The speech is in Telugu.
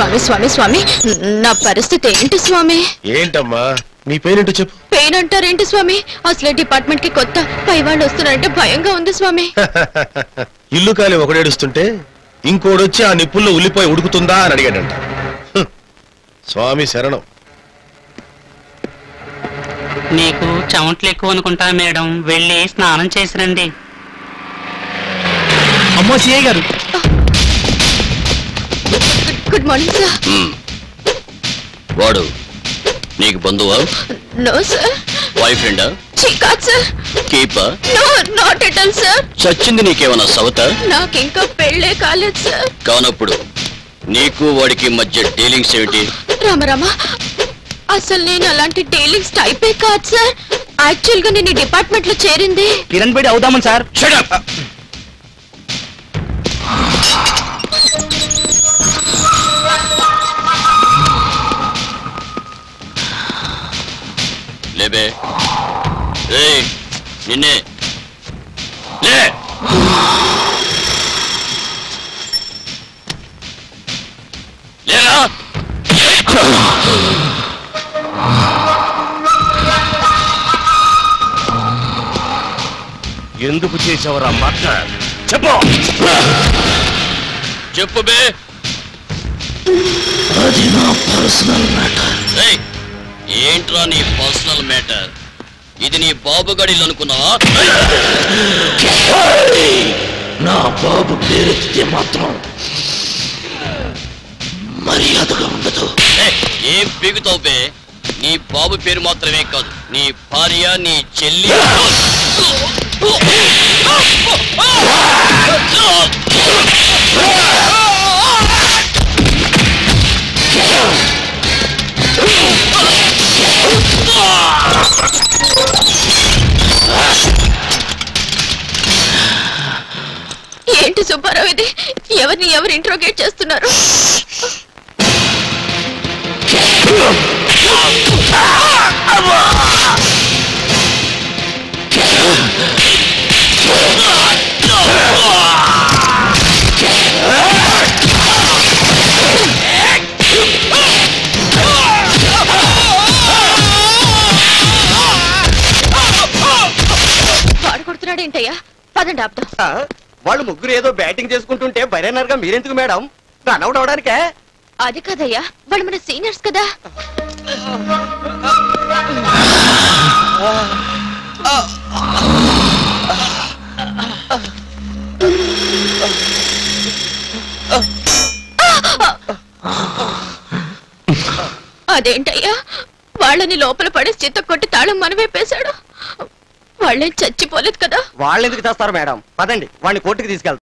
స్వామి స్వామి స్వామి నా పరిస్థితి ఏంటి స్వామి ఏంటమ్మా నీ పేరేంటో చెప్పు పెయిన్ అంటారేంటి స్వామి అసలే డిపార్ట్మెంట్ కి కొత్త పై వాళ్ళు వస్తున్నారంటే భయంగా ఉంది స్వామి ఇల్లు కాలి ఒకడేడుస్తుంటే ఇంకోడొచ్చి ఆ నిప్పుల్లో ఉల్లిపోయి ఉడుకుతుందా అని అడిగాడంట హ్మ్. స్వామి శరణం నీకు చెమట్లు ఎక్కువ అనుకుంటా మేడం వెళ్ళి స్నానం చేసి రండి అమ్మో సిఐ గారు గుడ్ మార్నింగ్ సార్ వాడు నీకు బంధువా నో సార్ బాయ్ ఫ్రెండా కాదు sir keeper no not at all sir చచ్చింది నీకేమన్నా సవత నాకు ఇంకా పెళ్ళే కాలేదు సార్ కానప్పుడు నీకు వాడికి మధ్య డీలింగ్స్ ఏమిటి రామరామ అసలు నేను అలాంటి డీలింగ్స్ టైపే కాదు సార్ యాక్చువల్ గా నేను ఈ డిపార్ట్మెంట్ లో చేరింది కిరణ్ బేడి అవుదామని సార్ లేబే ఏయ్ నిన్నే లే లేరా ఎందుకు చేసావరా మాట చెప్పు చెప్పు బే ఏయ్, ఏంట్రా నీ పర్సనల్ మ్యాటర్ ఇది నీ బాబు గడిలు అనుకున్నావా నా బాబు పేరెత్తితే మాత్రం మర్యాదగా ఉండదు ఏయ్, ఏం పీగుతావు బే నీ బాబు పేరు మాత్రమే కాదు నీ భార్య నీ చెల్లి ఏంటి సుబ్బారావు ఇది ఎవరిని ఎవరు ఇంట్రోగేట్ చేస్తున్నారు వాడు కొడుతున్నాడు ఏంటయ్యా పదండి ఆపుదాం వాళ్ళు ముగ్గురు ఏదో బ్యాటింగ్ చేసుకుంటుంటే బైరనర్ గా మీరెందుకు మేడం రన్అట్ అవడానికే అది కదయ్యా వాళ్ళు మన సీనియర్స్ కదా అదేంటయ్యా వాళ్ళని లోపల పడేసి చిత్త కొట్టి తాళం మనవేపేశాడు వాళ్ళేం చచ్చిపోలేదు కదా వాళ్ళు ఎందుకు చేస్తారు మేడం పదండి వాడిని కోర్టుకి తీసుకెళ్తాం